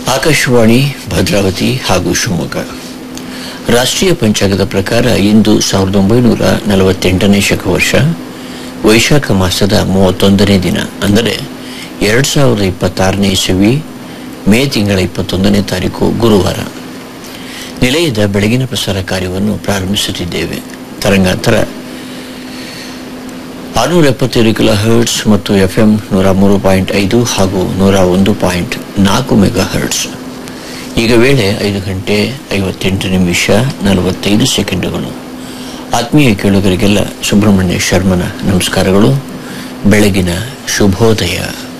ಆಕಾಶವಾಣಿ ಭದ್ರಾವತಿ ಹಾಗೂ ಶಿವಮೊಗ್ಗ ರಾಷ್ಟ್ರೀಯ ಪಂಚಾಂಗದ ಪ್ರಕಾರ ಇಂದು ಸಾವಿರದ ಒಂಬೈನೂರ ನಲವತ್ತೆಂಟನೇ ಶಕವರ್ಷ ವೈಶಾಖ ಮಾಸದ ಮೂವತ್ತೊಂದನೇ ದಿನ ಅಂದರೆ ಎರಡು ಸಾವಿರದ ಇಪ್ಪತ್ತಾರನೇ ಇಸವಿ ಮೇ ತಿಂಗಳ ಇಪ್ಪತ್ತೊಂದನೇ ತಾರೀಕು ಗುರುವಾರ ನಿಲಯದ ಬೆಳಗಿನ ಪ್ರಸಾರ ಕಾರ್ಯವನ್ನು ಪ್ರಾರಂಭಿಸುತ್ತಿದ್ದೇವೆ ತರಂಗಾಂತರ ಆರುನೂರ ಎಪ್ಪತ್ತೇಳು ಕಿಲೋ ಹರ್ಟ್ಸ್ ಮತ್ತು ಎಫ್ಎಂ ನೂರ ಮೂರು ಪಾಯಿಂಟ್ ಐದು ಹಾಗೂ ನೂರ ಒಂದು ಪಾಯಿಂಟ್ ನಾಲ್ಕು ಮೆಗಾ ಹರ್ಟ್ಸ್ ಈಗ ವೇಳೆ ಐದು ಗಂಟೆ ಐವತ್ತೆಂಟು ನಿಮಿಷ ನಲವತ್ತೈದು ಸೆಕೆಂಡುಗಳು ಆತ್ಮೀಯ ಕೇಳುಗರಿಗೆಲ್ಲ ಸುಬ್ರಹ್ಮಣ್ಯ ಶರ್ಮನ ನಮಸ್ಕಾರಗಳು ಬೆಳಗಿನ ಶುಭೋದಯ